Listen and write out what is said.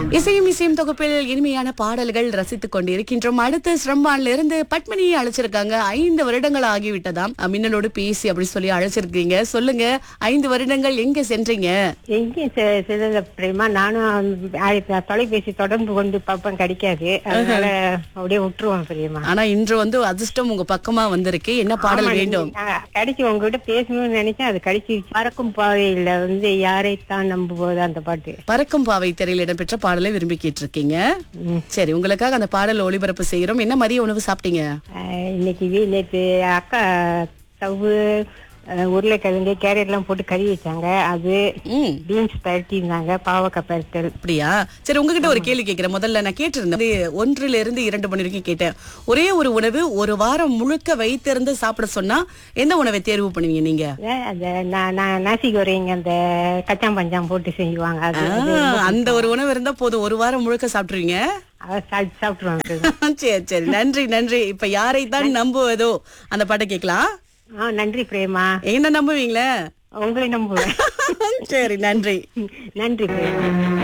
இசையும் இசையும் தொகுப்பில் இனிமையான பாடல்கள் ரசித்துக் கொண்டிருக்கின்றோம் அடுத்து சிரம்பான்ல இருந்து பத்மினியை அழைச்சிருக்காங்க ஐந்து வருடங்கள் ஆகிவிட்டதாம் அஹ், மின்னலோடு பேசி அப்படி சொல்லி அழைச்சிருக்கீங்க சொல்லுங்க ஐந்து வருடங்கள் எங்க சென்றீங்க எங்கேயும் செ- செல்லல பிரேமா நானும் ஆ- தொலைபேசி தொடர்பு கொண்டு பார்ப்பேன் கிடைக்காது அதனால அப்படியே விட்டுருவோம் பிரேமா ஆனா இன்று வந்து அதிர்ஷ்டம் உங்க பக்கமா வந்திருக்கு என்ன பாடல் வேண்டும் கிடைச்சி உங்ககிட்ட பேசணும்னு நினைச்சேன் அது கிடைச்சி பறக்கும் பாதையில வந்து யாரைத்தான் நம்புவது அந்த பாட்டு பறக்கும் பாவை திரையில் இடம்பெற்ற பாடலை விரும்பி கேட்டிருக்கீங்க ம். சரி உங்களுக்காக அந்த பாடல் ஒளிபரப்பு செய்யறோம் என்ன மதிய உணவு சாப்பிட்டீங்க ஆஹ் இன்னைக்கு வீ- நேத்து அக்கா தவு ஆஹ் உருளைக்கிழங்கு கேரட் எல்லாம் போட்டு கறி வச்சாங்க அது ம் பீன்ஸ் பரட்டி இருந்தாங்க பாவக்காய் பரட்டல் அப்படியா சரி உங்ககிட்ட ஒரு கேள்வி கேட்கிறேன் முதல்ல நான் கேட்டிருந்தேன் இது ஒன்றுல இருந்து இரண்டு மணி வரைக்கும் கேட்டேன் ஒரே ஒரு உணவு ஒரு வாரம் முழுக்க வைத்திருந்து சாப்பிட சொன்னா எந்த உணவை தேர்வு பண்ணுவீங்க நீங்க ஏன் அந்த நா- நா- நாசி கோரிங் அந்த கச்சாம் பஞ்சாம் போட்டு செஞ்சுவாங்க அது ஆ, அந்த ஒரு உணவு இருந்தா போதும் ஒரு வாரம் முழுக்க சாப்பிட்டுருவீங்க அதை சாப்பிட்டு சாப்பிட்டுருவாங்க சரி சரி நன்றி நன்றி இப்ப யாரை தான் நம்புவதோ அந்த பாட்டை கேட்கலாம் ஆ நன்றி பிரேமா என்ன நம்புவீங்களே உங்களை நம்புவேன் சரி நன்றி நன்றி பிரேமா